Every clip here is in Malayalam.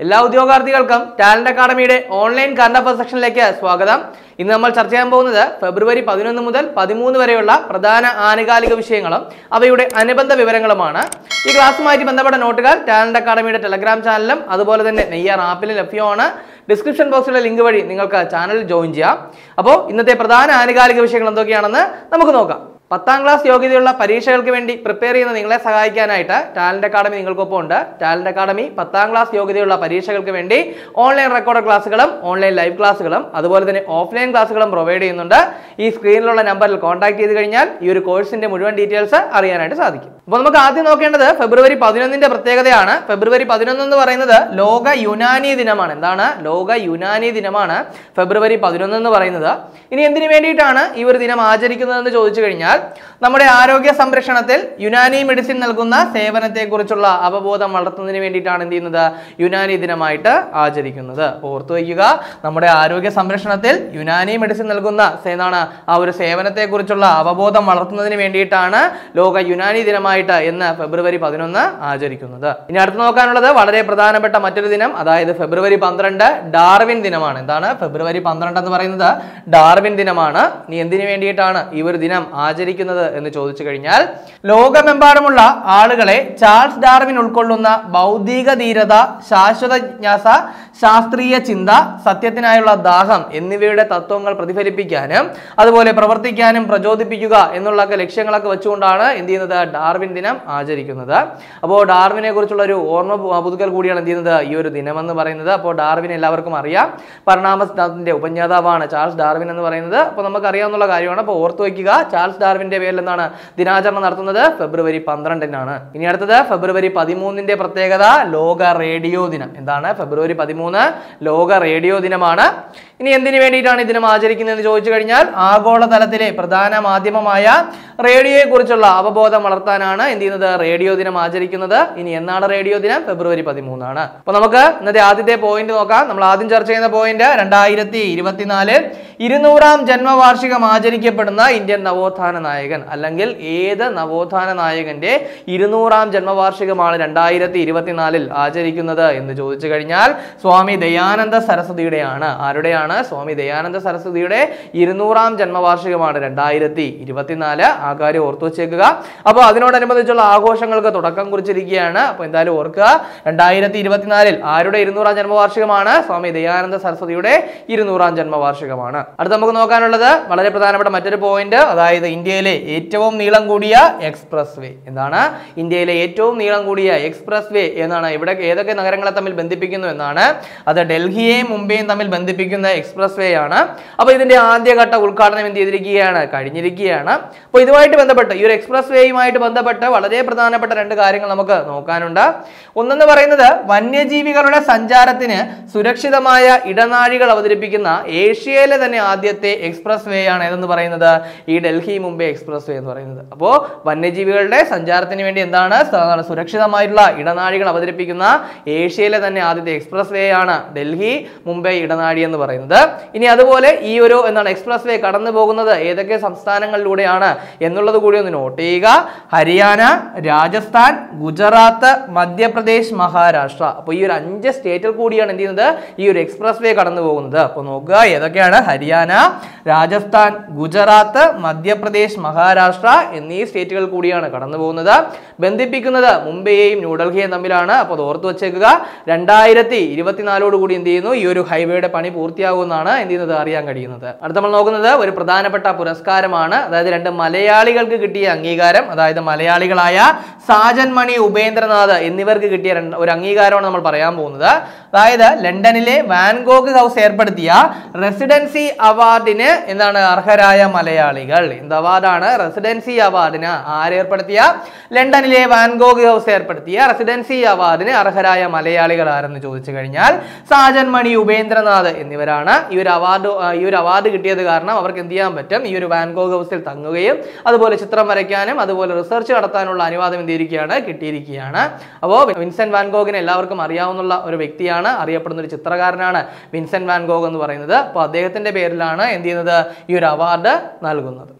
എല്ലാ ഉദ്യോഗാർത്ഥികൾക്കും ടാലന്റ് അക്കാഡമിയുടെ ഓൺലൈൻ കറണ്ട് അഫയർ സെക്ഷനിലേക്ക് സ്വാഗതം ഇന്ന് നമ്മൾ ചർച്ച ചെയ്യാൻ പോകുന്നത് ഫെബ്രുവരി പതിനൊന്ന് മുതൽ പതിമൂന്ന് വരെയുള്ള പ്രധാന ആനുകാലിക വിഷയങ്ങളും അവയുടെ അനുബന്ധ വിവരങ്ങളുമാണ് ഈ ക്ലാസ്സുമായിട്ട് ബന്ധപ്പെട്ട നോട്ടുകൾ ടാലന്റ് അക്കാഡമിയുടെ ടെലഗ്രാം ചാനലിലും അതുപോലെ തന്നെ നെയ്യാർ ആപ്പിലും ലഭ്യമാണ് ഡിസ്ക്രിപ്ഷൻ ബോക്സിലെ ലിങ്ക് വഴി നിങ്ങൾക്ക് ചാനൽ ജോയിൻ ചെയ്യാം അപ്പോൾ ഇന്നത്തെ പ്രധാന ആനുകാലിക വിഷയങ്ങൾ എന്തൊക്കെയാണെന്ന് നമുക്ക് നോക്കാം പത്താം ക്ലാസ് യോഗ്യതയുള്ള പരീക്ഷകൾക്ക് വേണ്ടി പ്രിപ്പയർ ചെയ്യുന്ന നിങ്ങളെ സഹായിക്കാനായിട്ട് ടാലന്റ് അക്കാഡമി നിങ്ങൾക്കൊപ്പം ഉണ്ട് ടാലന്റ് അക്കാഡമി പത്താം ക്ലാസ് യോഗ്യതയുള്ള പരീക്ഷകൾക്ക് വേണ്ടി ഓൺലൈൻ റെക്കോർഡ് ക്ലാസ്സുകളും ഓൺലൈൻ ലൈവ് ക്ലാസ്സുകളും അതുപോലെ തന്നെ ഓഫ്ലൈൻ ക്ലാസ്സുകളും പ്രൊവൈഡ് ചെയ്യുന്നുണ്ട് ഈ സ്ക്രീനിലുള്ള നമ്പറിൽ കോൺടാക്ട് ചെയ്ത് കഴിഞ്ഞാൽ ഈ ഒരു കോഴ്സിന്റെ മുഴുവൻ ഡീറ്റെയിൽസ് അറിയാനായിട്ട് സാധിക്കും അപ്പോൾ നമുക്ക് ആദ്യം നോക്കേണ്ടത് ഫെബ്രുവരി പതിനൊന്നിന്റെ പ്രത്യേകതയാണ് ഫെബ്രുവരി പതിനൊന്ന് എന്ന് പറയുന്നത് ലോക യുനാനി ദിനമാണ് എന്താണ് ലോക യുനാനി ദിനമാണ് ഫെബ്രുവരി പതിനൊന്ന് എന്ന് പറയുന്നത് ഇനി എന്തിനു വേണ്ടിയിട്ടാണ് ഈ ഒരു ദിനം ആചരിക്കുന്നതെന്ന് ചോദിച്ചു കഴിഞ്ഞാൽ നമ്മുടെ ആരോഗ്യ സംരക്ഷണത്തിൽ യുനാനി മെഡിസിൻ നൽകുന്ന സേവനത്തെക്കുറിച്ചുള്ള അവബോധം വളർത്തുന്നതിന് വേണ്ടിയിട്ടാണ് എന്ത് ചെയ്യുന്നത് യുനാനി ദിനമായിട്ട് ആചരിക്കുന്നത് അപ്പോൾ ഓർത്തു വയ്ക്കുക നമ്മുടെ ആരോഗ്യ സംരക്ഷണത്തിൽ യുനാനി മെഡിസിൻ നൽകുന്ന സേ- എന്താണ് ആ ഒരു സേവനത്തെക്കുറിച്ചുള്ള അവബോധം വളർത്തുന്നതിന് വേണ്ടിയിട്ടാണ് ലോക യുനാനി ദിനമായിട്ട് ഇന്ന് ഫെബ്രുവരി പതിനൊന്ന് ആചരിക്കുന്നത് ഇനി അടുത്ത് നോക്കാനുള്ളത് വളരെ പ്രധാനപ്പെട്ട മറ്റൊരു ദിനം അതായത് ഫെബ്രുവരി പന്ത്രണ്ട് ഡാർവിൻ ദിനമാണ് എന്താണ് ഫെബ്രുവരി പന്ത്രണ്ട് എന്ന് പറയുന്നത് ഡാർവിൻ ദിനമാണ് ഇനി എന്തിനു വേണ്ടിയിട്ടാണ് ഈ ഒരു ദിനം ആചരിക്കുന്നത് എന്ന് ചോദിച്ചു കഴിഞ്ഞാൽ ലോകമെമ്പാടുമുള്ള ആളുകളെ ചാൾസ് ഡാർവിൻ ഉൾക്കൊള്ളുന്ന ബൗദ്ധിക ധീരത ശാശ്വത ജിജ്ഞാസ ശാസ്ത്രീയ ചിന്ത സത്യത്തിനായുള്ള ദാഹം എന്നിവയുടെ തത്വങ്ങൾ പ്രതിഫലിപ്പിക്കാനും അതുപോലെ പ്രവർത്തിക്കാനും പ്രചോദിപ്പിക്കുക എന്നുള്ളൊക്കെ ലക്ഷ്യങ്ങളൊക്കെ വെച്ചുകൊണ്ടാണ് എന്ത് ചെയ്യുന്നത് ഡാർവിൻ ദിനം ആചരിക്കുന്നത് അപ്പോൾ ഡാർവിനെ കുറിച്ചുള്ള ഒരു ഓർമ്മ പു- പുതുക്കൽ കൂടിയാണ് എന്ത് ചെയ്യുന്നത് ഈ ഒരു ദിനമെന്ന് പറയുന്നത് അപ്പോൾ ഡാർവിൻ എല്ലാവർക്കും അറിയാം പരിണാമ സിദ്ധാന്തത്തിന്റെ ഉപജ്ഞാതാവാണ് ചാൾസ് ഡാർവിൻ എന്ന് പറയുന്നത് അപ്പോൾ നമുക്ക് അറിയാവുന്ന കാര്യമാണ് അപ്പോൾ ഓർത്തു വയ്ക്കുക ചാൾസ് ഡാർവിന്റെ പേരിൽ എന്താണ് ദിനാചരണം നടത്തുന്നത് ഫെബ്രുവരി പന്ത്രണ്ടിനാണ് ഇനി അടുത്തത് ഫെബ്രുവരി പതിമൂന്നിന്റെ പ്രത്യേകത ലോക റേഡിയോ ദിനം എന്താണ് ഫെബ്രുവരി പതിമൂന്ന് ലോക റേഡിയോ ദിനമാണ് ഇനി എന്തിനു വേണ്ടിയിട്ടാണ് ഈ ദിനം ആചരിക്കുന്നതെന്ന് ചോദിച്ചു കഴിഞ്ഞാൽ ആഗോളതലത്തിലെ പ്രധാന മാധ്യമമായ റേഡിയോയെ കുറിച്ചുള്ള അവബോധം വളർത്താനാണ് എന്ത് ചെയ്യുന്നത് റേഡിയോ ദിനം ആചരിക്കുന്നത് ഇനി എന്നാണ് റേഡിയോ ദിനം ഫെബ്രുവരി പതിമൂന്നാണ് അപ്പൊ നമുക്ക് ഇന്നത്തെ ആദ്യത്തെ പോയിന്റ് നോക്കാം നമ്മൾ ആദ്യം ചർച്ച ചെയ്യുന്ന പോയിന്റ് രണ്ടായിരത്തി ഇരുപത്തിനാല് ഇരുന്നൂറാം ജന്മവാർഷികം ആചരിക്കപ്പെടുന്ന ഇന്ത്യൻ നവോത്ഥാന നായകൻ അല്ലെങ്കിൽ ഏത് നവോത്ഥാന നായകന്റെ ഇരുന്നൂറാം ജന്മവാർഷികമാണ് രണ്ടായിരത്തി ഇരുപത്തിനാലിൽ ആചരിക്കുന്നത് എന്ന് ചോദിച്ചു കഴിഞ്ഞാൽ സ്വാമി ദയാനന്ദ സരസ്വതിയുടെയാണ് ആരുടെയാണ് സ്വാമി ദയാനന്ദ സരസ്വതിയുടെ ഇരുന്നൂറാം ജന്മവാർഷികമാണ് രണ്ടായിരത്തി ഇരുപത്തിനാല് ആ കാര്യം ഓർത്തു വെച്ചേക്കുക അപ്പോൾ അതിനോടനുബന്ധിച്ചുള്ള ആഘോഷങ്ങൾക്ക് തുടക്കം കുറിച്ചിരിക്കുകയാണ് അപ്പോൾ എന്തായാലും ഓർക്കുക രണ്ടായിരത്തി ഇരുപത്തിനാലിൽ ആരുടെ ഇരുന്നൂറാം ജന്മവാർഷികമാണ് സ്വാമി ദയാനന്ദ സരസ്വതിയുടെ ഇരുന്നൂറാം ജന്മവാർഷികമാണ് അടുത്ത നമുക്ക് നോക്കാനുള്ളത് വളരെ പ്രധാനപ്പെട്ട മറ്റൊരു പോയിന്റ് അതായത് ഇന്ത്യയിലെ ഏറ്റവും നീളം കൂടിയ എക്സ്പ്രസ് വേ എന്താണ് ഇന്ത്യയിലെ ഏറ്റവും നീളം കൂടിയ എക്സ്പ്രസ് വേ എന്നാണ് ഇവിടെ ഏതൊക്കെ നഗരങ്ങളെ തമ്മിൽ ബന്ധിപ്പിക്കുന്നു എന്നാണ് അത് ഡൽഹിയെയും മുംബൈയും തമ്മിൽ ബന്ധിപ്പിക്കുന്ന എക്സ്പ്രസ് വേ ആണ് അപ്പോൾ ഇതിന്റെ ആദ്യഘട്ട ഉദ്ഘാടനം എന്ത് ചെയ്തിരിക്കുകയാണ് കഴിഞ്ഞിരിക്കുകയാണ് അപ്പോൾ ഇതുമായിട്ട് ബന്ധപ്പെട്ട് ഈ ഒരു എക്സ്പ്രസ് വേയുമായിട്ട് ബന്ധപ്പെട്ട് വളരെ പ്രധാനപ്പെട്ട രണ്ട് കാര്യങ്ങൾ നമുക്ക് നോക്കാനുണ്ട് ഒന്നെന്ന് പറയുന്നത് വന്യജീവികളുടെ സഞ്ചാരത്തിന് സുരക്ഷിതമായ ഇടനാഴികൾ അവതരിപ്പിക്കുന്ന ഏഷ്യയിലെ തന്നെ ആദ്യത്തെ എക്സ്പ്രസ് വേ ആണ് ഏതെന്ന് പറയുന്നത് ഈ ഡൽഹി മുംബൈ എക്സ്പ്രസ് വേ എന്ന് പറയുന്നത് അപ്പോൾ വന്യജീവികളുടെ സഞ്ചാരത്തിന് വേണ്ടി എന്താണ് സ- സുരക്ഷിതമായിട്ടുള്ള ഇടനാഴികൾ അവതരിപ്പിക്കുന്ന ഏഷ്യയിലെ തന്നെ ആദ്യത്തെ എക്സ്പ്രസ് വേ ആണ് ഡൽഹി മുംബൈ ഇടനാഴി എന്ന് പറയുന്നത് ഇനി അതുപോലെ ഈ ഒരു എന്താണ് എക്സ്പ്രസ് വേ കടന്നു പോകുന്നത് ഏതൊക്കെ സംസ്ഥാനങ്ങളിലൂടെയാണ് എന്നുള്ളത് കൂടി ഒന്ന് നോട്ട് ചെയ്യുക ഹരിയാന രാജസ്ഥാൻ ഗുജറാത്ത് മധ്യപ്രദേശ് മഹാരാഷ്ട്ര അപ്പോൾ ഈ ഒരു അഞ്ച് സ്റ്റേറ്റിൽ കൂടിയാണ് എന്ത് ചെയ്യുന്നത് ഈ ഒരു എക്സ്പ്രസ് വേ കടന്നു പോകുന്നത് അപ്പോൾ നോക്കുക ഏതൊക്കെയാണ് ഹരിയാന രാജസ്ഥാൻ ഗുജറാത്ത് മധ്യപ്രദേശ് മഹാരാഷ്ട്ര എന്നീ സ്റ്റേറ്റുകൾ കൂടിയാണ് കടന്നു പോകുന്നത് ബന്ധിപ്പിക്കുന്നത് മുംബൈയെയും ന്യൂഡൽഹിയെയും തമ്മിലാണ് അപ്പോൾ അത് ഓർത്ത് വെച്ചേക്കുക രണ്ടായിരത്തി ഇരുപത്തിനാലോട് കൂടി എന്ത് ചെയ്യുന്നു ഈ ഒരു ഹൈവേയുടെ പണി പൂർത്തിയാകുമെന്നാണ് എന്ത് ചെയ്യുന്നത് അറിയാൻ കഴിയുന്നത് അടുത്ത നമ്മൾ നോക്കുന്നത് ഒരു പ്രധാനപ്പെട്ട പുരസ്കാരമാണ് അതായത് രണ്ട് മലയാളികൾക്ക് കിട്ടിയ അംഗീകാരം അതായത് മലയാളികളായ സാജൻ മണി ഉപേന്ദ്രനാഥ് എന്നിവർക്ക് കിട്ടിയ രണ്ട് ഒരു അംഗീകാരമാണ് നമ്മൾ പറയാൻ പോകുന്നത് അതായത് ലണ്ടനിലെ വാൻഗോഗ് ഹൗസ് ഏർപ്പെടുത്തിയ റെസിഡൻസി അവാർഡിന് എന്താണ് അർഹരായ മലയാളികൾ എന്ത് അവാർഡാണ് റെസിഡൻസി അവാർഡിന് ആരേർപ്പെടുത്തിയ ലണ്ടനിലെ വാൻഗോഗ് ഹൗസ് ഏർപ്പെടുത്തിയ റെസിഡൻസി അവാർഡിന് അർഹരായ മലയാളികൾ ആരെന്ന് ചോദിച്ചു കഴിഞ്ഞാൽ സാജൻ മണി ഉപേന്ദ്രനാഥ് എന്നിവരാണ് ഈ ഒരു അവാർഡ് ഈ ഒരു അവാർഡ് കിട്ടിയത് കാരണം അവർക്ക് എന്ത് ചെയ്യാൻ പറ്റും ഈ ഒരു വാൻഗോഗ് ഹൗസിൽ തങ്ങുകയും അതുപോലെ ചിത്രം വരയ്ക്കാനും അതുപോലെ റിസർച്ച് നടത്താനുള്ള അനുവാദം എന്തിരിക്കുകയാണ് കിട്ടിയിരിക്കുകയാണ് അപ്പോൾ വിൻസെന്റ് വാൻഗോഗിനെ എല്ലാവർക്കും അറിയാവുന്ന ഒരു വ്യക്തിയാണ് അറിയപ്പെടുന്ന ഒരു ചിത്രകാരനാണ് വിൻസെന്റ് വാൻഗോഗ് എന്ന് പറയുന്നത് അപ്പോൾ അദ്ദേഹത്തിന്റെ പേരിലാണ് എന്ത് ചെയ്യുന്നത് ഈ ഒരു അവാർഡ് നൽകുന്നത് ഇനി അടുത്തത്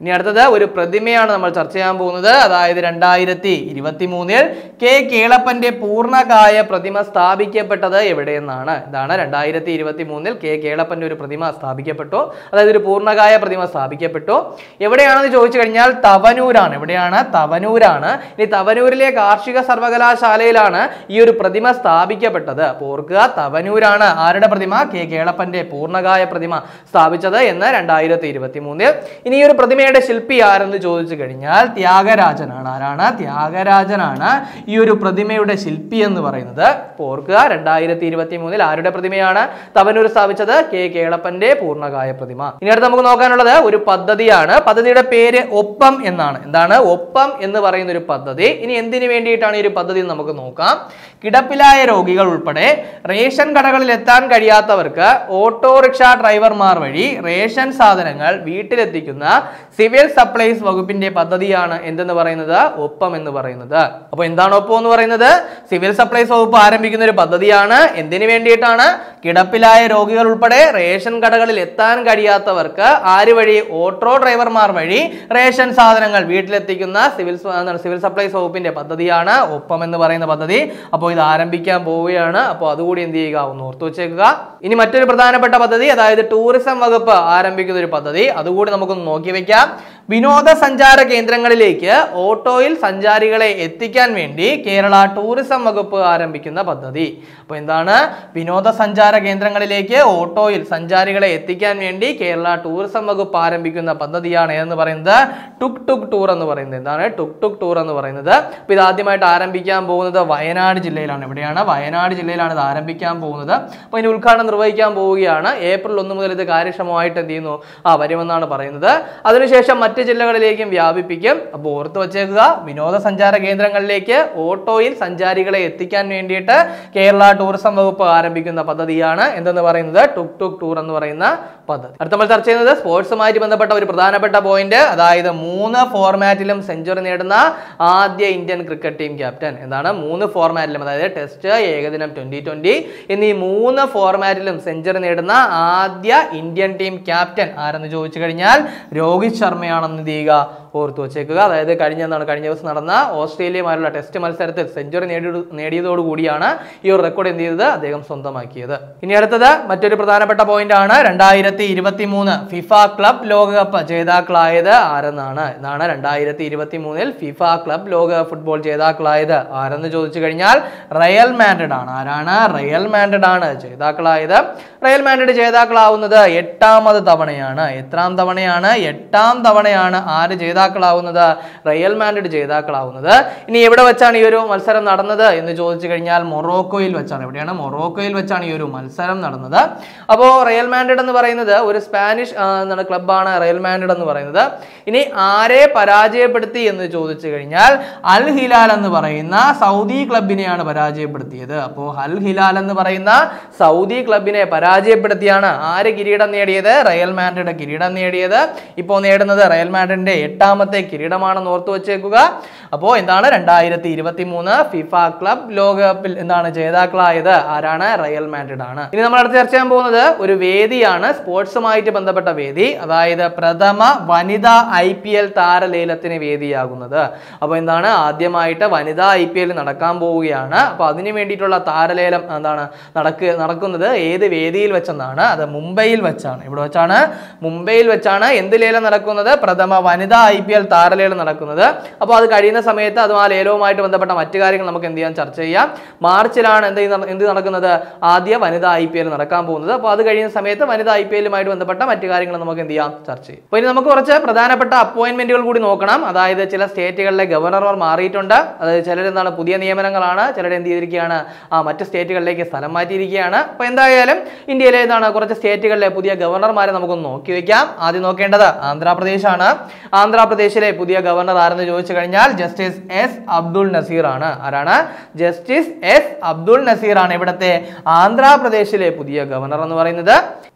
ഒരു പ്രതിമയാണ് നമ്മൾ ചർച്ച ചെയ്യാൻ പോകുന്നത് അതായത് രണ്ടായിരത്തി ഇരുപത്തി മൂന്നിൽ കെ കേളപ്പന്റെ പൂർണ്ണകായ പ്രതിമ സ്ഥാപിക്കപ്പെട്ടത് എവിടെയെന്നാണ് ഇതാണ് രണ്ടായിരത്തി ഇരുപത്തി മൂന്നിൽ കെ കേളപ്പന്റെ ഒരു പ്രതിമ സ്ഥാപിക്കപ്പെട്ടു അതായത് ഒരു പൂർണ്ണകായ പ്രതിമ സ്ഥാപിക്കപ്പെട്ടു എവിടെയാണെന്ന് ചോദിച്ചു കഴിഞ്ഞാൽ തവനൂരാണ് എവിടെയാണ് തവനൂരാണ് ഇനി തവനൂരിലെ കാർഷിക സർവകലാശാലയിലാണ് ഈ ഒരു പ്രതിമ സ്ഥാപിക്കപ്പെട്ടത് അപ്പോൾ ഓർക്കുക തവനൂരാണ് ആരുടെ പ്രതിമ കെ കേളപ്പന്റെ പൂർണ്ണകായ പ്രതിമ സ്ഥാപിച്ചത് എന്ന് രണ്ടായിരത്തി ഇരുപത്തി മൂന്നിൽ ഇനി ഈ ഒരു പ്രതിമയുടെ ശില്പി ആരെന്ന് ചോദിച്ചു കഴിഞ്ഞാൽ ത്യാഗരാജനാണ് ആരാണ് ത്യാഗരാജനാണ് ഈ ഒരു പ്രതിമയുടെ ശില്പി എന്ന് പറയുന്നത് അപ്പോൾ ഓർക്കുക രണ്ടായിരത്തി ഇരുപത്തി മൂന്നിൽ ആരുടെ പ്രതിമയാണ് തവനൂർ സ്ഥാപിച്ചത് കെ കേളപ്പന്റെ പൂർണ്ണകായ പ്രതിമ ഇനി അടുത്ത് നമുക്ക് നോക്കാനുള്ളത് ഒരു പദ്ധതിയാണ് പദ്ധതിയുടെ പേര് ഒപ്പം എന്നാണ് എന്താണ് ഒപ്പം എന്ന് പറയുന്ന ഒരു പദ്ധതി ഇനി എന്തിനു വേണ്ടിയിട്ടാണ് ഈ ഒരു പദ്ധതി എന്ന് നമുക്ക് നോക്കാം കിടപ്പിലായ രോഗികൾ ഉൾപ്പെടെ റേഷൻ കടകളിൽ എത്താൻ കഴിയാത്തവർക്ക് ഓട്ടോറിക്ഷ ഡ്രൈവർമാർ വഴി റേഷൻ സാധനങ്ങൾ വീട്ടിലെത്തിക്കുന്ന സിവിൽ സപ്ലൈസ് വകുപ്പിന്റെ പദ്ധതിയാണ് എന്തെന്ന് പറയുന്നത് ഒപ്പം എന്ന് പറയുന്നത് അപ്പോൾ എന്താണ് ഒപ്പം എന്ന് പറയുന്നത് സിവിൽ സപ്ലൈസ് വകുപ്പ് ആരംഭിക്കുന്ന ഒരു പദ്ധതിയാണ് എന്തിനു വേണ്ടിയിട്ടാണ് കിടപ്പിലായ രോഗികൾ ഉൾപ്പെടെ റേഷൻ കടകളിൽ എത്താൻ കഴിയാത്തവർക്ക് ആര് വഴി ഓട്ടോ ഡ്രൈവർമാർ വഴി റേഷൻ സാധനങ്ങൾ വീട്ടിലെത്തിക്കുന്ന സിവിൽ സ- എന്താണ് സിവിൽ സപ്ലൈസ് വകുപ്പിന്റെ പദ്ധതിയാണ് ഒപ്പം എന്ന് പറയുന്ന പദ്ധതി അപ്പോൾ ഇത് ആരംഭിക്കാൻ പോവുകയാണ് അപ്പോൾ അതുകൂടി എന്ത് ചെയ്യുക ഒന്ന് ഓർത്തു വെച്ചേക്കുക ഇനി മറ്റൊരു പ്രധാനപ്പെട്ട പദ്ധതി അതായത് ടൂറിസം വകുപ്പ് ആരംഭിക്കുന്ന ഒരു പദ്ധതി അതുകൂടി നമുക്കൊന്ന് നോക്കി വെക്കാം വിനോദസഞ്ചാര കേന്ദ്രങ്ങളിലേക്ക് ഓട്ടോയിൽ സഞ്ചാരികളെ എത്തിക്കാൻ വേണ്ടി കേരള ടൂറിസം വകുപ്പ് ആരംഭിക്കുന്ന പദ്ധതി അപ്പോൾ എന്താണ് വിനോദസഞ്ചാര കേന്ദ്രങ്ങളിലേക്ക് ഓട്ടോയിൽ സഞ്ചാരികളെ എത്തിക്കാൻ വേണ്ടി കേരള ടൂറിസം വകുപ്പ് ആരംഭിക്കുന്ന പദ്ധതിയാണ് ഏതെന്ന് പറയുന്നത് ടുക് ടുക് ടൂർ എന്ന് പറയുന്നത് എന്താണ് ടുക് ടുക് ടൂർ എന്ന് പറയുന്നത് അപ്പോൾ ഇത് ആദ്യമായിട്ട് ആരംഭിക്കാൻ പോകുന്നത് വയനാട് ജില്ലയിലാണ് എവിടെയാണ് വയനാട് ജില്ലയിലാണ് ഇത് ആരംഭിക്കാൻ പോകുന്നത് അപ്പോൾ ഇതിന് ഉദ്ഘാടനം നിർവഹിക്കാൻ പോവുകയാണ് ഏപ്രിൽ ഒന്ന് മുതൽ ഇത് കാര്യക്ഷമമായിട്ട് എന്ത് ചെയ്യുന്നു ആ വരുമെന്നാണ് പറയുന്നത് അതിനുശേഷം മറ്റ് ജില്ലകളിലേക്കും വ്യാപിപ്പിക്കും അപ്പോൾ ഓർത്ത് വച്ചേക്കുക വിനോദസഞ്ചാര കേന്ദ്രങ്ങളിലേക്ക് ഓട്ടോയിൽ സഞ്ചാരികളെ എത്തിക്കാൻ വേണ്ടിയിട്ട് കേരള ടൂറിസം വകുപ്പ് ആരംഭിക്കുന്ന പദ്ധതിയാണ് എന്തെന്ന് പറയുന്നത് ടുക് ടുക് ടൂർ എന്ന് പറയുന്ന പദ്ധതി അടുത്ത നമ്മൾ ചർച്ച ചെയ്യുന്നത് സ്പോർട്സുമായിട്ട് ബന്ധപ്പെട്ട ഒരു പ്രധാനപ്പെട്ട പോയിന്റ് അതായത് മൂന്ന് ഫോർമാറ്റിലും സെഞ്ചുറി നേടുന്ന ആദ്യ ഇന്ത്യൻ ക്രിക്കറ്റ് ടീം ക്യാപ്റ്റൻ എന്താണ് മൂന്ന് ഫോർമാറ്റിലും അതായത് ടെസ്റ്റ് ഏകദിനം ട്വന്റി ട്വന്റി എന്നീ മൂന്ന് ഫോർമാറ്റിലും സെഞ്ചുറി നേടുന്ന ആദ്യ ഇന്ത്യൻ ടീം ക്യാപ്റ്റൻ ആരെന്ന് ചോദിച്ചു കഴിഞ്ഞാൽ രോഹിത് ശർമ്മയാണെന്ന് എന്ത് ചെയ്യുക ഓർത്തു വച്ചേക്കുക അതായത് കഴിഞ്ഞ എന്താണ് കഴിഞ്ഞ ദിവസം നടന്ന ഓസ്ട്രേലിയയുമായുള്ള ടെസ്റ്റ് മത്സരത്തിൽ സെഞ്ചുറി നേടി നേടിയതോടുകൂടിയാണ് ഈ ഒരു റെക്കോർഡ് എന്ത് ചെയ്തത് അദ്ദേഹം സ്വന്തമാക്കിയത് ഇനി അടുത്തത് മറ്റൊരു പ്രധാനപ്പെട്ട പോയിന്റ് ആണ് രണ്ടായിരത്തി ഇരുപത്തി മൂന്ന് ഫിഫ ക്ലബ് ലോകകപ്പ് ജേതാക്കളായത് ആരെന്നാണ് എന്നാണ് രണ്ടായിരത്തി ഇരുപത്തി മൂന്നിൽ ഫിഫ ക്ലബ് ലോക ഫുട്ബോൾ ജേതാക്കളായത് ആരെന്ന് ചോദിച്ചു കഴിഞ്ഞാൽ റയൽ മാൻഡ്രിഡ് ആണ് ആരാണ് റയൽ മാൻഡ്രിഡ് ആണ് ജേതാക്കളായത് റയൽ മാൻഡ്രിഡ് ജേതാക്കളാവുന്നത് എട്ടാമത് തവണയാണ് എത്രാം തവണയാണ് എട്ടാം തവണയാണ് ആര് ജേതാക്കളാവുന്നത് റയൽ മാൻഡ്രിഡ് ജേതാക്കളാവുന്നത് ഇനി എവിടെ വെച്ചാണ് ഈ ഒരു മത്സരം നടന്നത് എന്ന് ചോദിച്ചു കഴിഞ്ഞാൽ മൊറോക്കോയിൽ വെച്ചാണ് എവിടെയാണ് മൊറോക്കോയിൽ വെച്ചാണ് ഈ ഒരു മത്സരം നടന്നത് അപ്പോൾ റയൽ മാൻഡ്രിഡ് എന്ന് പറയുന്നത് ഒരു സ്പാനിഷ് ആ, എന്താണ് ക്ലബ്ബാണ് റയൽ മാൻഡ്രിഡ് എന്ന് പറയുന്നത് ഇനി ആരെ പരാജയപ്പെടുത്തി എന്ന് ചോദിച്ചു കഴിഞ്ഞാൽ അൽ ഹിലാൽ എന്ന് പറയുന്ന സൗദി ക്ലബിനെയാണ് പരാജയപ്പെടുത്തിയത് അപ്പോൾ അൽ ഹിലാൽ എന്ന് പറയുന്ന സൗദി ക്ലബിനെ പരാജയപ്പെടുത്തിയാണ് ആര് കിരീടം നേടിയത് റയൽ മാൻഡ്രിഡ് കിരീടം നേടിയത് ഇപ്പോൾ നേടുന്നത് റയൽ മാൻഡ്രിഡിന്റെ എട്ടാമത്തെ കിരീടമാണെന്ന് ഓർത്തു വെച്ചേക്കുക അപ്പോൾ എന്താണ് രണ്ടായിരത്തി ഇരുപത്തി മൂന്ന് ഫിഫ ക്ലബ് ലോകകപ്പിൽ എന്താണ് ജേതാക്കളായത് ആരാണ് റയൽ മാൻഡ്രിഡ് ആണ് ഇനി നമ്മൾ അടുത്ത് ചർച്ച ചെയ്യാൻ പോകുന്നത് ഒരു വേദിയാണ് സ്പോർട്സുമായിട്ട് ബന്ധപ്പെട്ട വേദി അതായത് പ്രഥമ വനിതാ ഐ പി എൽ താരലേലത്തിന് വേദിയാകുന്നത് അപ്പോൾ എന്താണ് ആദ്യമായിട്ട് വനിതാ ഐ പി എൽ നടക്കാൻ പോവുകയാണ് അപ്പോൾ അതിന് വേണ്ടിയിട്ടുള്ള താരലേലം എന്താണ് നടക്ക് നടക്കുന്നത് ഏത് വേദിയിൽ വെച്ചെന്നാണ് അത് മുംബൈയിൽ വെച്ചാണ് ഇവിടെ വെച്ചാണ് മുംബൈയിൽ വെച്ചാണ് എന്ത് ലേലം നടക്കുന്നത് പ്രഥമ വനിതാ ഐ പി എൽ താരലേലം നടക്കുന്നത് അപ്പോൾ അത് കഴിയുന്ന സമയത്ത് അതും ആ ലേലവുമായിട്ട് ബന്ധപ്പെട്ട മറ്റു കാര്യങ്ങൾ നമുക്ക് എന്ത് ചെയ്യാൻ ചർച്ച ചെയ്യാം മാർച്ചിലാണ് എന്ത് ചെയ്യുന്ന- എന്ത് നടക്കുന്നത് ആദ്യ വനിതാ ഐ പി എൽ നടക്കാൻ പോകുന്നത് അപ്പോൾ അത് കഴിയുന്ന സമയത്ത് വനിതാ ഐ പി എല്ലുമായിട്ട് ബന്ധപ്പെട്ട മറ്റു കാര്യങ്ങൾ നമുക്ക് എന്ത് ചെയ്യാം ചർച്ച ചെയ്യും അപ്പോൾ ഇനി നമുക്ക് കുറച്ച് പ്രധാനപ്പെട്ട അപ്പോയിന്റ്മെന്റുകൾ കൂടി നോക്കണം അതായത് ചില സ്റ്റേറ്റുകളിലെ ഗവർണർമാർ മാറിയിട്ടുണ്ട് അതായത് ചിലർ എന്താണ് പുതിയ നിയമനങ്ങളാണ് ചിലർ എന്ത് ചെയ്തിരിക്കുകയാണ് ആ മറ്റ് സ്റ്റേറ്റുകളിലേക്ക് സ്ഥലം മാറ്റിയിരിക്കുകയാണ് അപ്പോൾ എന്തായാലും ഇന്ത്യയിലെ എന്താണ് കുറച്ച് സ്റ്റേറ്റുകളിലെ പുതിയ ഗവർണർമാരെ നമുക്കൊന്ന് നോക്കി വെക്കാം ആദ്യം നോക്കേണ്ടത് ആന്ധ്രാപ്രദേശാണ് ആന്ധ്രാപ്രദേശിലെ പുതിയ ഗവർണർ ആരെന്ന് ചോദിച്ചു കഴിഞ്ഞാൽ ജസ്റ്റിസ് എസ് അബ്ദുൾ നസീർ ആണ് ആരാണ് ജസ്റ്റിസ് എസ് അബ്ദുൾ നസീർ ആണ് ഇവിടുത്തെ ആന്ധ്രാപ്രദേശിലെ പുതിയ ഗവർണർ എന്ന് പറയുന്നത്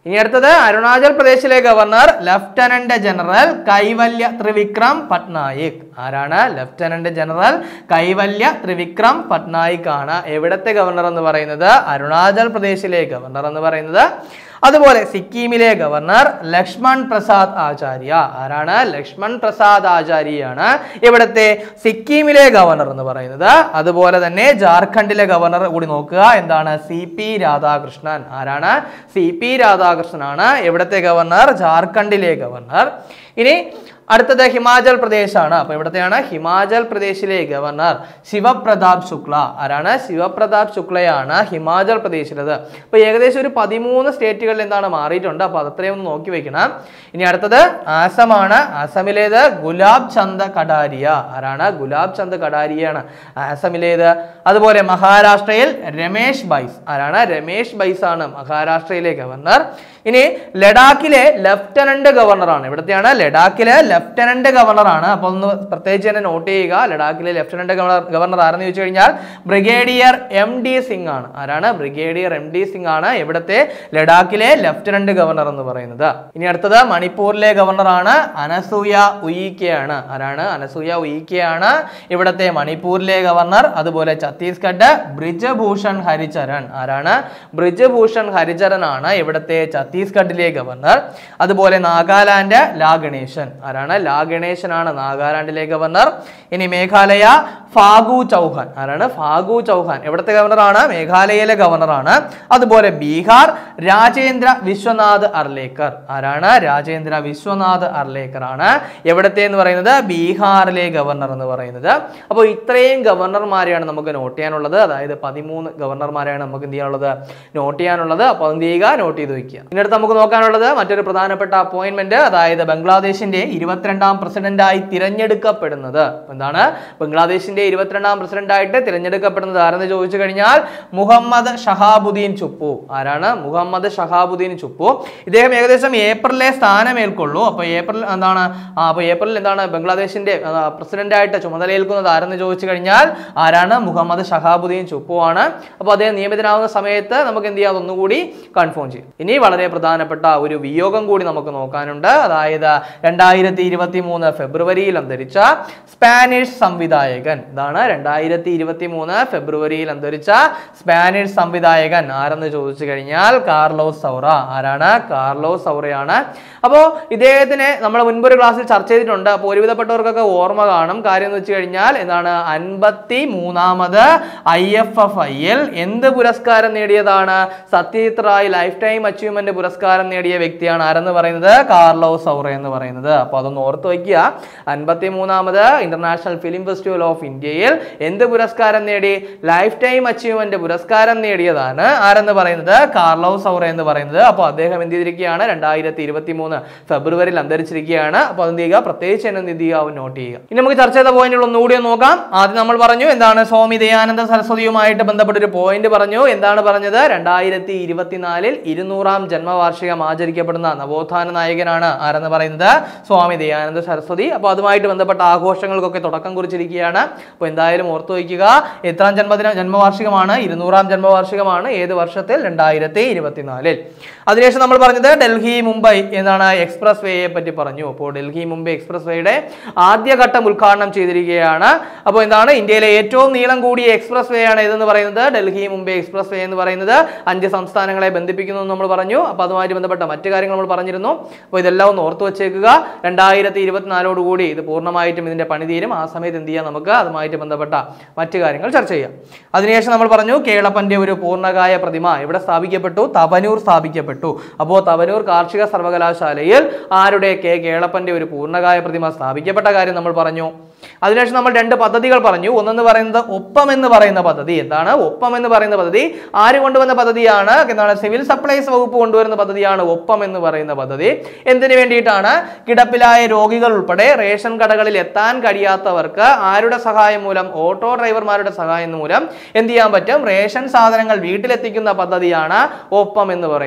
ഇനി അടുത്തത് അരുണാചൽ പ്രദേശിലെ governor lieutenant general Kaivalya Trivikram Patnaik ആരാണ് ലഫ്റ്റനന്റ് ജനറൽ കൈവല്യ ത്രിവിക്രം പട്നായിക് ആണ് എവിടത്തെ ഗവർണർ എന്ന് പറയുന്നത് അരുണാചൽ പ്രദേശിലെ ഗവർണർ എന്ന് പറയുന്നത് അതുപോലെ സിക്കിമിലെ ഗവർണർ ലക്ഷ്മൺ പ്രസാദ് ആചാര്യ ആരാണ് ലക്ഷ്മൺ പ്രസാദ് ആചാര്യയാണ് ഇവിടുത്തെ സിക്കിമിലെ ഗവർണർ എന്ന് പറയുന്നത് അതുപോലെ തന്നെ ജാർഖണ്ഡിലെ ഗവർണർ കൂടി നോക്കുക എന്താണ് സി പി രാധാകൃഷ്ണൻ ആരാണ് സി പി രാധാകൃഷ്ണനാണ് ഇവിടുത്തെ ഗവർണർ ജാർഖണ്ഡിലെ ഗവർണർ ഇനി അടുത്തത് ഹിമാചൽ പ്രദേശാണ് അപ്പൊ ഇവിടത്തെയാണ് ഹിമാചൽ പ്രദേശിലെ ഗവർണർ ശിവപ്രതാപ് ശുക്ല ആരാണ് ശിവപ്രതാപ് ശുക്ലയാണ് ഹിമാചൽ പ്രദേശിലത് അപ്പൊ ഏകദേശം ഒരു പതിമൂന്ന് സ്റ്റേറ്റുകളിൽ എന്താണ് മാറിയിട്ടുണ്ട് അപ്പൊ അതത്രയും ഒന്ന് നോക്കി വെക്കണം ഇനി അടുത്തത് ആസമാണ് ആസമിലേത് ഗുലാബ് ചന്ദ് കടാരിയ ആരാണ് ഗുലാബ് ചന്ദ് കടാരിയാണ് ആസമിലേത് അതുപോലെ മഹാരാഷ്ട്രയിൽ രമേശ് ബൈസ് ആരാണ് രമേശ് ബൈസ് ആണ് മഹാരാഷ്ട്രയിലെ ഗവർണർ ഇനി ലഡാക്കിലെ ലഫ്റ്റനന്റ് ഗവർണറാണ് ഇവിടത്തെയാണ് ലഡാക്കിലെ ലഫ്റ്റനന്റ് ഗവർണറാണ് അപ്പൊ ഒന്ന് പ്രത്യേകിച്ച് തന്നെ നോട്ട് ചെയ്യുക ലഡാക്കിലെ ലഫ്റ്റനന്റ് ഗവർണർ ഗവർണർ ആരെന്ന് ചോദിച്ചു കഴിഞ്ഞാൽ ബ്രിഗേഡിയർ എം ഡി സിംഗ് ആണ് ആരാണ് ബ്രിഗേഡിയർ എം ഡി സിംഗ് ആണ് ഇവിടുത്തെ ലഡാക്കിലെ ലഫ്റ്റനന്റ് ഗവർണർ എന്ന് പറയുന്നത് ഇനി അടുത്തത് മണിപ്പൂരിലെ ഗവർണറാണ് അനസൂയ ഉയിക്കയാണ് ആരാണ് അനസൂയ ഉയിക്കയാണ് ഇവിടുത്തെ മണിപ്പൂരിലെ ഗവർണർ അതുപോലെ ഛത്തീസ്ഗഡ് ബ്രിജഭൂഷൺ ഹരിചരൺ ആരാണ് ബ്രിജഭൂഷൺ ഹരിചരൺ ആണ് ഇവിടുത്തെ ഛത്തീസ്ഗഡിലെ ഗവർണർ അതുപോലെ നാഗാലാൻഡ് ലാ ഗണേശൻ ആരാണ് ലാ ഗണേശൻ ആണ് നാഗാലാൻഡിലെ ഗവർണർ ഇനി മേഘാലയ ഫാഗു ചൗഹാൻ ആരാണ് ഫാഗു ചൗഹാൻ എവിടുത്തെ ഗവർണറാണ് മേഘാലയയിലെ ഗവർണറാണ് അതുപോലെ ബീഹാർ രാജേന്ദ്ര വിശ്വനാഥ് അർലേക്കർ ആരാണ് രാജേന്ദ്ര വിശ്വനാഥ് അർലേക്കർ ആണ് എവിടത്തെ എന്ന് പറയുന്നത് ബീഹാറിലെ ഗവർണർ എന്ന് പറയുന്നത് അപ്പോൾ ഇത്രയും ഗവർണർമാരെയാണ് നമുക്ക് നോട്ട് ചെയ്യാനുള്ളത് അതായത് പതിമൂന്ന് ഗവർണർമാരെയാണ് നമുക്ക് എന്ത് ചെയ്യാനുള്ളത് നോട്ട് ചെയ്യാനുള്ളത് അപ്പോൾ എന്ത് ചെയ്യുക നോട്ട് ചെയ്ത് വെക്കുക ഇനി അടുത്ത് നമുക്ക് നോക്കാനുള്ളത് മറ്റൊരു പ്രധാനപ്പെട്ട അപ്പോയിന്റ്മെന്റ് അതായത് ബംഗ്ലാദേശിന്റെ ഇരുപത്തിരണ്ടാം പ്രസിഡന്റായി തിരഞ്ഞെടുക്കപ്പെടുന്നത് എന്താണ് ബംഗ്ലാദേശിന്റെ ഇരുപത്തിരണ്ടാം പ്രസിഡന്റായിട്ട് തിരഞ്ഞെടുക്കപ്പെടുന്നത് ആരെന്ന് ചോദിച്ചു കഴിഞ്ഞാൽ മുഹമ്മദ് ഷഹാബുദ്ദീൻ ചുപ്പു ആരാണ് മുഹമ്മദ് ഷഹാബുദ്ദീൻ ചുപ്പു ഇദ്ദേഹം ഏകദേശം ഏപ്രിലെ സ്ഥാനമേൽക്കുള്ളൂ അപ്പൊ ഏപ്രിൽ എന്താണ് ആ, അപ്പൊ ഏപ്രിൽ എന്താണ് ബംഗ്ലാദേശിന്റെ പ്രസിഡന്റായിട്ട് ചുമതലയേൽക്കുന്നത് ആരെന്ന് ചോദിച്ചു കഴിഞ്ഞാൽ ആരാണ് മുഹമ്മദ് ഷഹാബുദ്ദീൻ ചുപ്പു ആണ് അപ്പോൾ അദ്ദേഹം നിയമിതനാകുന്ന സമയത്ത് നമുക്ക് എന്ത് ചെയ്യാം ഒന്നുകൂടി കൺഫേം ചെയ്യും ഇനി വളരെ പ്രധാനപ്പെട്ട ഒരു വിയോഗം കൂടി നമുക്ക് നോക്കാനുണ്ട് അതായത് രണ്ടായിരത്തി ഇരുപത്തി മൂന്ന് ഫെബ്രുവരിയിൽ അന്തരിച്ച സ്പാനിഷ് സംവിധായകൻ ഇതാണ് രണ്ടായിരത്തി ഇരുപത്തി മൂന്ന് ഫെബ്രുവരിയിൽ അന്തരിച്ച സ്പാനിഷ് സംവിധായകൻ ആരെന്ന് ചോദിച്ചു കഴിഞ്ഞാൽ കാർലോസ് സൗറ ആരാണ് കാർലോസ് സൗറയാണ് അപ്പോൾ ഇദ്ദേഹത്തിനെ നമ്മൾ മുൻപൊരു ക്ലാസ്സിൽ ചർച്ച ചെയ്തിട്ടുണ്ട് അപ്പോൾ ഒരുവിധപ്പെട്ടവർക്കൊക്കെ ഓർമ്മ കാണും കാര്യം എന്ന് വെച്ച് കഴിഞ്ഞാൽ എന്താണ് അൻപത്തി മൂന്നാമത് ഐ എഫ് എഫ് ഐയിൽ എന്ത് പുരസ്കാരം നേടിയതാണ് Satyajit Ray lifetime achievement പുരസ്കാരം നേടിയ വ്യക്തിയാണ് ആരെന്ന് പറയുന്നത് കാർലോസ് സൗറ എന്ന് പറയുന്നത് അപ്പോൾ അതൊന്ന് ഓർത്ത് വയ്ക്കുക അൻപത്തി മൂന്നാമത് ഇന്റർനാഷണൽ ഫിലിം ഫെസ്റ്റിവൽ ഓഫ് ഇന്ത്യയിൽ എന്ത് പുരസ്കാരം നേടി ലൈഫ് ടൈം അച്ചീവ്മെന്റ് പുരസ്കാരം നേടിയതാണ് ആരെന്ന് പറയുന്നത് കാർലോസ് സൗറ എന്ന് പറയുന്നത് അപ്പോൾ അദ്ദേഹം എന്ത് ചെയ്തിരിക്കുകയാണ് രണ്ടായിരത്തി ഇരുപത്തി മൂന്ന് ഫെബ്രുവരിയിൽ അന്തരിച്ചിരിക്കുകയാണ് അപ്പോൾ അതെന്ത് ചെയ്യുക പ്രത്യേകിച്ച് തന്നെ എന്ത് ചെയ്യുക നോട്ട് ചെയ്യുക ഇനി നമുക്ക് ചർച്ച ചെയ്ത പോയിന്റുകൾ ഒന്നുകൂടി ഒന്ന് നോക്കാം ആദ്യം നമ്മൾ പറഞ്ഞു എന്താണ് സ്വാമി ദയാനന്ദ സരസ്വതിയുമായിട്ട് ബന്ധപ്പെട്ട ഒരു പോയിന്റ് പറഞ്ഞു എന്താണ് പറഞ്ഞത് രണ്ടായിരത്തി ഇരുപത്തിനാലിൽ ഇരുന്നൂറാം ജന്മവാർഷികം ആചരിക്കപ്പെടുന്ന നവോത്ഥാന നായകനാണ് ആരെന്ന് പറയുന്നത് സ്വാമി ദയാനന്ദ സരസ്വതി അപ്പോൾ അതുമായിട്ട് ബന്ധപ്പെട്ട ആഘോഷങ്ങൾക്കൊക്കെ തുടക്കം കുറിച്ചിരിക്കുകയാണ് അപ്പോൾ എന്തായാലും ഓർത്തു വയ്ക്കുക എത്രാം ജന്മദിന ജന്മവാർഷികമാണ് ഇരുന്നൂറാം ജന്മവാർഷികമാണ് ഏത് വർഷത്തിൽ രണ്ടായിരത്തി ഇരുപത്തിനാലിൽ അതിനുശേഷം നമ്മൾ പറഞ്ഞത് ഡൽഹി മുംബൈ എന്നാണ് എക്സ്പ്രസ് വേയെ പറ്റി പറഞ്ഞു അപ്പോൾ ഡൽഹി മുംബൈ എക്സ്പ്രസ് വേയുടെ ആദ്യഘട്ടം ഉദ്ഘാടനം ചെയ്തിരിക്കുകയാണ് അപ്പോൾ എന്താണ് ഇന്ത്യയിലെ ഏറ്റവും നീളം കൂടിയ എക്സ്പ്രസ് വേ ആണ് ഇതെന്ന് പറയുന്നത് ഡൽഹി മുംബൈ എക്സ്പ്രസ് വേ എന്ന് പറയുന്നത് അഞ്ച് സംസ്ഥാനങ്ങളെ ബന്ധിപ്പിക്കുന്നു എന്ന് നമ്മൾ പറഞ്ഞു അപ്പോൾ അതുമായിട്ട് ബന്ധപ്പെട്ട മറ്റു കാര്യങ്ങൾ നമ്മൾ പറഞ്ഞിരുന്നു അപ്പോൾ ഇതെല്ലാം ഒന്ന് ഓർത്ത് വെച്ചേക്കുക രണ്ടായിരത്തി ഇരുപത്തിനാലോട് കൂടി ഇത് പൂർണ്ണമായിട്ടും ഇതിന്റെ പണി തീരും ആ സമയത്ത് എന്ത് ചെയ്യാം നമുക്ക് അതുമായിട്ട് ബന്ധപ്പെട്ട മറ്റു കാര്യങ്ങൾ ചർച്ച ചെയ്യാം അതിനുശേഷം നമ്മൾ പറഞ്ഞു കേളപ്പന്റെ ഒരു പൂർണ്ണകായ പ്രതിമ ഇവിടെ സ്ഥാപിക്കപ്പെട്ടു തവനൂർ സ്ഥാപിക്കപ്പെട്ടു അപ്പോൾ തവനൂർ കാർഷിക സർവകലാശാലയിൽ ആരുടെ കെ കേളപ്പന്റെ ഒരു പൂർണ്ണകായ പ്രതിമ സ്ഥാപിക്കപ്പെട്ട കാര്യം നമ്മൾ പറഞ്ഞു അതിനുശേഷം നമ്മൾ രണ്ട് പദ്ധതികൾ പറഞ്ഞു ഒന്നെന്ന് പറയുന്നത് ഒപ്പം എന്ന് പറയുന്ന പദ്ധതി എന്താണ് ഒപ്പം എന്ന് പറയുന്ന പദ്ധതി ആര് കൊണ്ടുവന്ന പദ്ധതിയാണ് എന്താണ് സിവിൽ സപ്ലൈസ് വകുപ്പ് കൊണ്ടുവരുന്ന പദ്ധതിയാണ് ഒപ്പം എന്ന് പറയുന്ന പദ്ധതി എന്തിനു വേണ്ടിയിട്ടാണ് കിടപ്പിലായ രോഗികൾ ഉൾപ്പെടെ റേഷൻ കടകളിൽ എത്താൻ കഴിയാത്തവർക്ക് ആരുടെ സഹായം മൂലം ഓട്ടോ ഡ്രൈവർമാരുടെ സഹായം മൂലം എന്ത് ചെയ്യാൻ പറ്റും റേഷൻ സാധനങ്ങൾ വീട്ടിലെത്തിക്കുന്ന പദ്ധതിയാണ് ഒപ്പം എന്ന് പറയുന്ന പദ്ധതി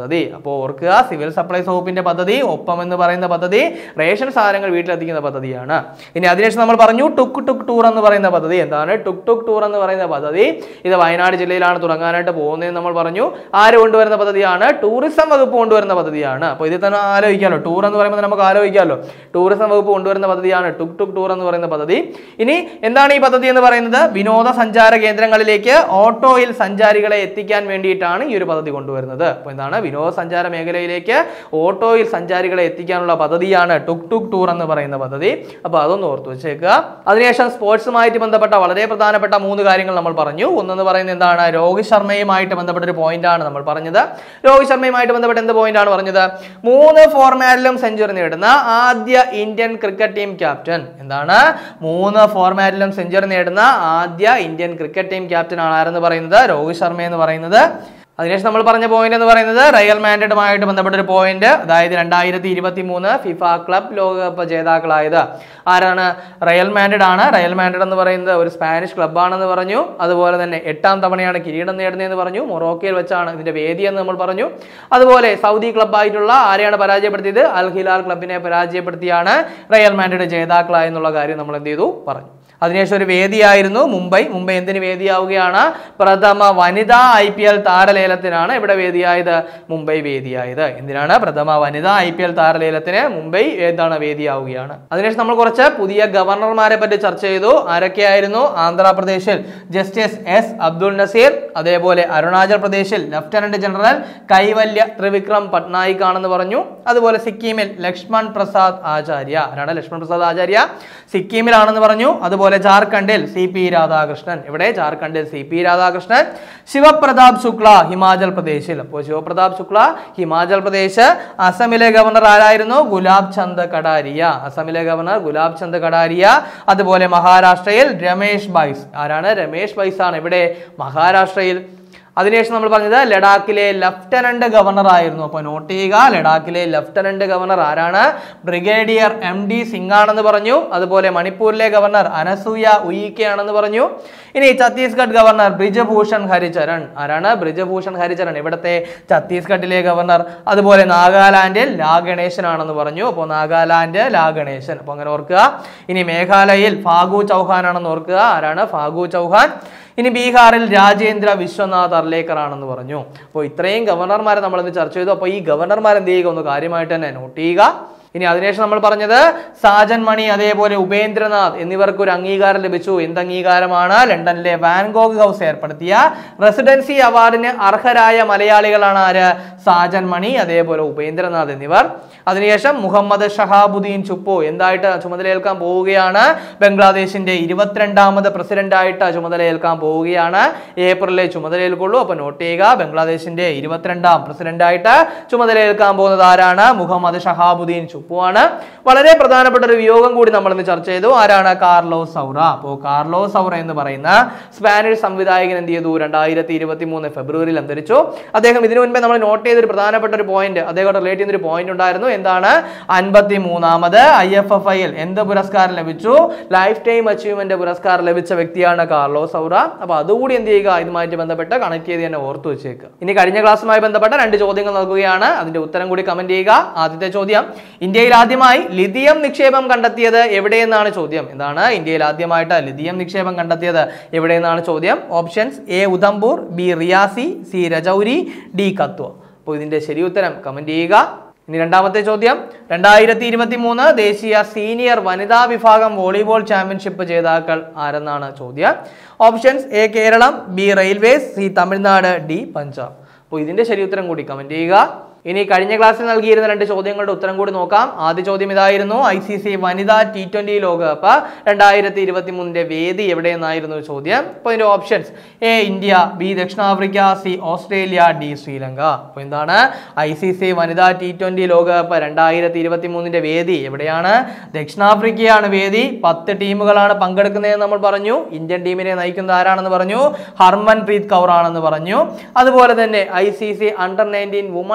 പദ്ധതി അപ്പോൾ ഓർക്കുക സിവിൽ സപ്ലൈസ് വകുപ്പിന്റെ പദ്ധതി ഒപ്പം എന്ന് പറയുന്ന പദ്ധതി റേഷൻ സാധനങ്ങൾ വീട്ടിലെത്തിക്കുന്ന പദ്ധതിയാണ് ഇനി അതിനുശേഷം നമ്മൾ പറഞ്ഞു ടുക്ക് ടുക്ക് ടൂർ എന്ന് പറയുന്ന പദ്ധതി എന്താണ് ടുക്ക് ടുക്ക് ടൂർ എന്ന് പറയുന്ന പദ്ധതി ഇത് വയനാട് ജില്ലയിലാണ് തുടങ്ങാനായിട്ട് പോകുന്നതെന്ന് നമ്മൾ പറഞ്ഞു ആര് കൊണ്ടുവരുന്ന പദ്ധതിയാണ് ടൂറിസം വകുപ്പ് കൊണ്ടുവരുന്ന പദ്ധതിയാണ് അപ്പോൾ ഇതിൽ തന്നെ ആലോചിക്കാമല്ലോ ടൂർ എന്ന് പറയുമ്പോൾ നമുക്ക് ആലോചിക്കാമല്ലോ ടൂറിസം വകുപ്പ് കൊണ്ടുവരുന്ന പദ്ധതിയാണ് ടുക്ക് ടുക്ക് ടൂർ എന്ന് പറയുന്ന പദ്ധതി ഇനി എന്താണ് ഈ പദ്ധതി എന്ന് പറയുന്നത് വിനോദസഞ്ചാര കേന്ദ്രങ്ങളിലേക്ക് ഓട്ടോയിൽ സഞ്ചാരികളെ എത്തിക്കാൻ വേണ്ടിയിട്ടാണ് ഈ ഒരു പദ്ധതി കൊണ്ടുവരുന്നത് അപ്പോൾ എന്താണ് വിനോദസഞ്ചാര മേഖലയിലേക്ക് ഓട്ടോയിൽ സഞ്ചാരികളെ എത്തിക്കാനുള്ള പദ്ധതിയാണ് ടുക്ക് ടുക്ക് ടൂർ എന്ന് പറയുന്ന പദ്ധതി അപ്പോൾ അതൊന്ന് ഓർത്തു വെച്ചേക്കുക അതിനുശേഷം സ്പോർട്സുമായിട്ട് ബന്ധപ്പെട്ട വളരെ പ്രധാനപ്പെട്ട മൂന്ന് കാര്യങ്ങൾ നമ്മൾ പറഞ്ഞു ഒന്നെന്ന് പറയുന്നത് എന്താണ് രോഹിത് ശർമ്മയുമായിട്ട് ബന്ധപ്പെട്ട ഒരു പോയിന്റ് ആണ് നമ്മൾ പറഞ്ഞത് രോഹിത് ശർമ്മയുമായിട്ട് ബന്ധപ്പെട്ട എന്ത് പോയിന്റ് ആണ് പറഞ്ഞത് മൂന്ന് ഫോർമാറ്റിലും സെഞ്ചുറി നേടുന്ന ആദ്യ ഇന്ത്യൻ ക്രിക്കറ്റ് ടീം ക്യാപ്റ്റൻ എന്താണ് മൂന്ന് ഫോർമാറ്റിലും സെഞ്ചുറി നേടുന്ന ആദ്യ ഇന്ത്യൻ ക്രിക്കറ്റ് ടീം ക്യാപ്റ്റൻ ആണ് ആരെന്ന് പറയുന്നത് രോഹിത് ശർമ്മ എന്ന് പറയുന്നത് അതിനുശേഷം നമ്മൾ പറഞ്ഞ പോയിന്റ് എന്ന് പറയുന്നത് റയൽ മാൻഡ്രിഡുമായിട്ട് ബന്ധപ്പെട്ട ഒരു പോയിന്റ് അതായത് രണ്ടായിരത്തി ഇരുപത്തി മൂന്ന് ഫിഫ ക്ലബ് ലോകകപ്പ് ജേതാക്കളായത് ആരാണ് റയൽ മാൻഡ്രിഡ് ആണ് റയൽ മാൻഡ്രിഡ് എന്ന് പറയുന്നത് ഒരു സ്പാനിഷ് ക്ലബ്ബാണെന്ന് പറഞ്ഞു അതുപോലെ തന്നെ എട്ടാം തവണയാണ് കിരീടം നേടുന്നതെന്ന് പറഞ്ഞു മൊറോക്കയിൽ വെച്ചാണ് ഇതിന്റെ വേദി എന്ന് നമ്മൾ പറഞ്ഞു അതുപോലെ സൗദി ക്ലബ്ബായിട്ടുള്ള ആരെയാണ് പരാജയപ്പെടുത്തിയത് അൽ ഹിലാൽ ക്ലബിനെ പരാജയപ്പെടുത്തിയാണ് റയൽ മാൻഡ്രിഡ് ജേതാക്കളായെന്നുള്ള കാര്യം നമ്മൾ എന്ത് ചെയ്തു പറഞ്ഞു അതിനുശേഷം ഒരു വേദിയായിരുന്നു മുംബൈ മുംബൈ എന്തിന് വേദിയാവുകയാണ് പ്രഥമ വനിതാ ഐ പി എൽ താരലേലത്തിനാണ് ഇവിടെ വേദിയായത് മുംബൈ വേദിയായത് എന്തിനാണ് പ്രഥമ വനിതാ ഐ പി എൽ താരലേലത്തിന് മുംബൈ എന്താണ് വേദിയാവുകയാണ് അതിനുശേഷം നമ്മൾ കുറച്ച് പുതിയ ഗവർണർമാരെ പറ്റി ചർച്ച ചെയ്തു ആരൊക്കെയായിരുന്നു ആന്ധ്രാപ്രദേശിൽ ജസ്റ്റിസ് എസ് അബ്ദുൾ നസീർ അതേപോലെ അരുണാചൽ പ്രദേശിൽ ലഫ്റ്റനന്റ് ജനറൽ കൈവല്യ ത്രിവിക്രം പട്നായിക് ആണെന്ന് പറഞ്ഞു അതുപോലെ സിക്കിമിൽ ലക്ഷ്മൺ പ്രസാദ് ആചാര്യ ആരാണ് ലക്ഷ്മൺ പ്രസാദ് ആചാര്യ സിക്കിമിലാണെന്ന് പറഞ്ഞു അതുപോലെ ജാർഖണ്ഡിൽ സി പി രാധാകൃഷ്ണൻ ഇവിടെ ജാർഖണ്ഡിൽ സി പി രാധാകൃഷ്ണൻ ശിവപ്രതാപ് ശുക്ല ഹിമാചൽ പ്രദേശിൽ അപ്പോൾ ശിവപ്രതാപ് ശുക്ല ഹിമാചൽ പ്രദേശ് അസമിലെ ഗവർണർ ആരായിരുന്നു ഗുലാബ് ചന്ദ് കടാരിയ അസമിലെ ഗവർണർ ഗുലാബ് ചന്ദ് കടാരിയ അതുപോലെ മഹാരാഷ്ട്രയിൽ രമേഷ് ബൈസ് ആരാണ് രമേഷ് ബൈസ് ആണ് ഇവിടെ മഹാരാഷ്ട്രയിൽ അതിനുശേഷം നമ്മൾ പറഞ്ഞത് ലഡാക്കിലെ ലഫ്റ്റനന്റ് ഗവർണർ ആയിരുന്നു അപ്പോൾ നോട്ട് ചെയ്യുക ലഡാക്കിലെ ലഫ്റ്റനന്റ് ഗവർണർ ആരാണ് ബ്രിഗേഡിയർ എം ഡി സിംഗ് ആണെന്ന് പറഞ്ഞു അതുപോലെ മണിപ്പൂരിലെ ഗവർണർ അനസൂയ ഉയിക്കെ ആണെന്ന് പറഞ്ഞു ഇനി ഛത്തീസ്ഗഡ് ഗവർണർ ബ്രിജഭൂഷൺ ഹരിചരൺ ആരാണ് ബ്രിജഭൂഷൺ ഹരിചരൺ ഇവിടുത്തെ ഛത്തീസ്ഗഡിലെ ഗവർണർ അതുപോലെ നാഗാലാൻഡിൽ ലാ ഗണേശൻ ആണെന്ന് പറഞ്ഞു അപ്പോൾ നാഗാലാൻഡ് ലാ ഗണേശൻ അപ്പോൾ അങ്ങനെ ഓർക്കുക ഇനി മേഘാലയയിൽ ഫാഗു ചൗഹാൻ ആണെന്ന് ഓർക്കുക ആരാണ് ഫാഗു ചൗഹാൻ ഇനി ബീഹാറിൽ രാജേന്ദ്ര വിശ്വനാഥ് അർലേക്കർ ആണെന്ന് പറഞ്ഞു അപ്പോൾ ഇത്രയും ഗവർണർമാരെ നമ്മൾ ഇന്ന് ചർച്ച ചെയ്തു അപ്പോൾ ഈ ഗവർണർമാർ എന്ത് ചെയ്യുക ഒന്ന് കാര്യമായിട്ട് തന്നെ നോട്ട് ചെയ്യുക ഇനി അതിനുശേഷം നമ്മൾ പറഞ്ഞത് സാജൻ മണി അതേപോലെ ഉപേന്ദ്രനാഥ് എന്നിവർക്ക് ഒരു അംഗീകാരം ലഭിച്ചു എന്ത് അംഗീകാരമാണ് ലണ്ടനിലെ വാൻഗോഗ് ഹൗസ് ഏർപ്പെടുത്തിയ റെസിഡൻസി അവാർഡിന് അർഹരായ മലയാളികളാണ് ആര് സാജൻ മണി അതേപോലെ ഉപേന്ദ്രനാഥ് എന്നിവർ അതിനുശേഷം മുഹമ്മദ് ഷഹാബുദ്ദീൻ ചുപ്പോ എന്തായിട്ട് ചുമതലയേൽക്കാൻ പോവുകയാണ് ബംഗ്ലാദേശിന്റെ ഇരുപത്തിരണ്ടാമത് പ്രസിഡന്റായിട്ട് ചുമതലയേൽക്കാൻ പോവുകയാണ് ഏപ്രിലിൽ ചുമതലയേൽക്കുള്ളൂ അപ്പൊ നോട്ട് ചെയ്യുക ബംഗ്ലാദേശിന്റെ ഇരുപത്തിരണ്ടാം പ്രസിഡന്റായിട്ട് ചുമതലയേൽക്കാൻ പോകുന്നത് ആരാണ് മുഹമ്മദ് ഷഹാബുദ്ദീൻ ചുപ്പു ആണ് വളരെ പ്രധാനപ്പെട്ട ഒരു വിയോഗം കൂടി നമ്മൾ ഇന്ന് ചർച്ച ചെയ്തു ആരാണ് കാർലോ സൗറ അപ്പോൾ കാർലോ സൗറ എന്ന് പറയുന്ന സ്പാനിഷ് സംവിധായകൻ എന്ത് ചെയ്തു രണ്ടായിരത്തി ഇരുപത്തി മൂന്ന് ഫെബ്രുവരിയിൽ അന്തരിച്ചു അദ്ദേഹം ഇതിനു മുൻപേ നമ്മൾ നോട്ട് ചെയ്ത ഒരു പ്രധാനപ്പെട്ട ഒരു പോയിന്റ് അദ്ദേഹം റിലേറ്റ് ചെയ്യുന്ന ഒരു പോയിന്റ് ഉണ്ടായിരുന്നു എന്താണ് അൻപത്തി മൂന്നാമത് ഐ എഫ് എഫ് ഐയിൽ എന്ത് പുരസ്കാരം ലഭിച്ചു ലൈഫ് ടൈം അച്ചീവ്മെന്റ് പുരസ്കാരം ലഭിച്ച വ്യക്തിയാണ് കാർലോ സൗറ അപ്പൊ അതുകൂടി എന്ത് ചെയ്യുക ഇതുമായിട്ട് ബന്ധപ്പെട്ട് കണക്ട് ചെയ്ത് തന്നെ ഓർത്തു വെച്ചേക്കുക ഇനി കഴിഞ്ഞ ക്ലാസ്സുമായി ബന്ധപ്പെട്ട രണ്ട് ചോദ്യങ്ങൾ നൽകുകയാണ് അതിന്റെ ഉത്തരം കൂടി കമന്റ് ചെയ്യുക ആദ്യത്തെ ചോദ്യം ഇന്ത്യയിൽ ആദ്യമായി ലിഥിയം നിക്ഷേപം കണ്ടെത്തിയത് എവിടെയെന്നാണ് ചോദ്യം എന്താണ് ഇന്ത്യയിൽ ആദ്യമായിട്ട് ലിഥിയം നിക്ഷേപം കണ്ടെത്തിയത് എവിടെയെന്നാണ് ചോദ്യം options A Udhampur B Reasi C Rajouri D Kathua അപ്പോൾ ഇതിന്റെ ശരി ഉത്തരം കമന്റ് ചെയ്യുക ഇനി രണ്ടാമത്തെ ചോദ്യം രണ്ടായിരത്തി ഇരുപത്തി മൂന്ന് ദേശീയ സീനിയർ വനിതാ വിഭാഗം വോളിബോൾ ചാമ്പ്യൻഷിപ്പ് ജേതാക്കൾ ആരെന്നാണ് ചോദ്യം options A Keralam B Railways C Tamil Nadu D Punjab അപ്പോൾ ഇതിന്റെ ശരി ഉത്തരം കൂടി കമന്റ് ചെയ്യുക ഇനി കഴിഞ്ഞ ക്ലാസ്സിൽ നൽകിയിരുന്ന രണ്ട് ചോദ്യങ്ങളുടെ ഉത്തരം കൂടി നോക്കാം ആദ്യ ചോദ്യം ഇതായിരുന്നു ഐ സി സി വനിതാ ടി ട്വന്റി ലോകകപ്പ് രണ്ടായിരത്തി ഇരുപത്തി മൂന്നിന്റെ വേദി എവിടെയെന്നായിരുന്നു ചോദ്യം അപ്പോൾ ഇതിന്റെ ഓപ്ഷൻസ് എ ഇന്ത്യ ബി ദക്ഷിണാഫ്രിക്ക സി ഓസ്ട്രേലിയ ഡി ശ്രീലങ്ക അപ്പോൾ എന്താണ് ഐ സി സി വനിതാ ടി ട്വന്റി ലോകകപ്പ് രണ്ടായിരത്തി ഇരുപത്തി മൂന്നിന്റെ വേദി എവിടെയാണ് ദക്ഷിണാഫ്രിക്കയാണ് വേദി പത്ത് ടീമുകളാണ് പങ്കെടുക്കുന്നതെന്ന് നമ്മൾ പറഞ്ഞു ഇന്ത്യൻ ടീമിനെ നയിക്കുന്നത് ആരാണെന്ന് പറഞ്ഞു ഹർമൻ പ്രീത് കൗർ ആണെന്ന് പറഞ്ഞു അതുപോലെ തന്നെ I C C under nineteen women's T twenty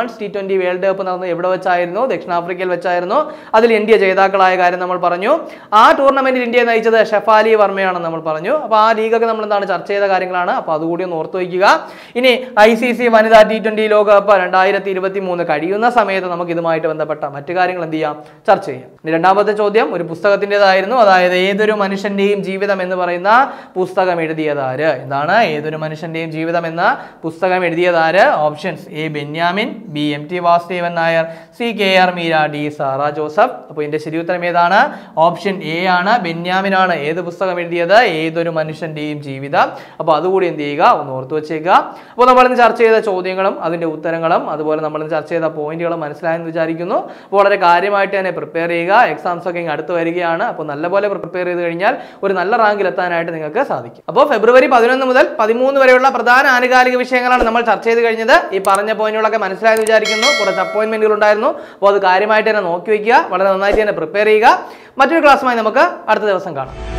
twenty world cup നടന്നത് എവിടെ വെച്ചായിരുന്നു ദക്ഷിണാഫ്രിക്കയിൽ വെച്ചായിരുന്നു അതിൽ ഇന്ത്യ ജേതാക്കളായ കാര്യം നമ്മൾ പറഞ്ഞു ആ ടൂർണമെന്റിൽ ഇന്ത്യയെ നയിച്ചത് ഷെഫാലി വർമ്മയാണെന്ന് നമ്മൾ പറഞ്ഞു അപ്പോൾ ആ ലീഗൊക്കെ നമ്മൾ എന്താണ് ചർച്ച ചെയ്ത കാര്യങ്ങളാണ് അപ്പോൾ അതുകൂടി ഒന്ന് ഓർത്ത് വയ്ക്കുക ഇനി ഐ സി സി വനിതാ ടി ട്വന്റി ലോകകപ്പ് രണ്ടായിരത്തി ഇരുപത്തി മൂന്ന് കഴിയുന്ന സമയത്ത് നമുക്ക് ഇതുമായിട്ട് ബന്ധപ്പെട്ട മറ്റു കാര്യങ്ങൾ എന്ത് ചെയ്യാം ചർച്ച ചെയ്യാം ഇനി രണ്ടാമത്തെ ചോദ്യം ഒരു പുസ്തകത്തിൻ്റെതായിരുന്നു അതായത് ഏതൊരു മനുഷ്യന്റെയും ജീവിതം എന്ന് പറയുന്ന പുസ്തകം എഴുതിയതാര് എന്താണ് ഏതൊരു മനുഷ്യന്റെയും ജീവിതം എന്ന പുസ്തകം എഴുതിയതാര് options A Benyamin B M T Vasudevan Nair C K R Meera D Sara Joseph അപ്പോൾ ഇതിന്റെ ശരി ഉത്തരം ഏതാണ് ഓപ്ഷൻ എ ആണ് ബെന്യാമിനാണ് ഏത് പുസ്തകം എഴുതിയത് ഏതൊരു മനുഷ്യന്റെയും ജീവിതം അപ്പോൾ അതുകൂടി എന്ത് ചെയ്യുക ഒന്ന് ഓർത്തു വെച്ചേക്കുക അപ്പോൾ നമ്മൾ ഇന്ന് ചർച്ച ചെയ്ത ചോദ്യങ്ങളും അതിന്റെ ഉത്തരങ്ങളും അതുപോലെ നമ്മൾ ഇന്ന് ചർച്ച ചെയ്ത പോയിന്റുകളും മനസ്സിലായെന്ന് വിചാരിക്കുന്നു അപ്പോൾ വളരെ കാര്യമായിട്ട് തന്നെ പ്രിപ്പയർ ചെയ്യുക എക്സാംസ് ഒക്കെ ഇങ്ങ് അടുത്ത് വരികയാണ് അപ്പോൾ നല്ലപോലെ പ്രിപ്പയർ ചെയ്ത് കഴിഞ്ഞാൽ ഒരു നല്ല റാങ്കിൽ എത്താനായിട്ട് നിങ്ങൾക്ക് സാധിക്കും അപ്പോൾ ഫെബ്രുവരി പതിനൊന്ന് മുതൽ പതിമൂന്ന് വരെയുള്ള പ്രധാന ആനുകാലിക വിഷയങ്ങളാണ് നമ്മൾ ചർച്ച ചെയ്ത് കഴിഞ്ഞത് ഈ പറഞ്ഞ പോയിന്റുകളൊക്കെ മനസ്സിലായെന്ന് വിചാരിക്കുന്നു കുറച്ച് അപ്പോയിന്റ്മെന്റുകൾ ഉണ്ടായിരുന്നു അപ്പോൾ അത് കാര്യമായിട്ട് തന്നെ നോക്കി വയ്ക്കുക വളരെ നന്നായിട്ട് തന്നെ പ്രിപ്പയർ ചെയ്യുക മറ്റൊരു ക്ലാസ്സുമായി നമുക്ക് അടുത്ത ദിവസം കാണാം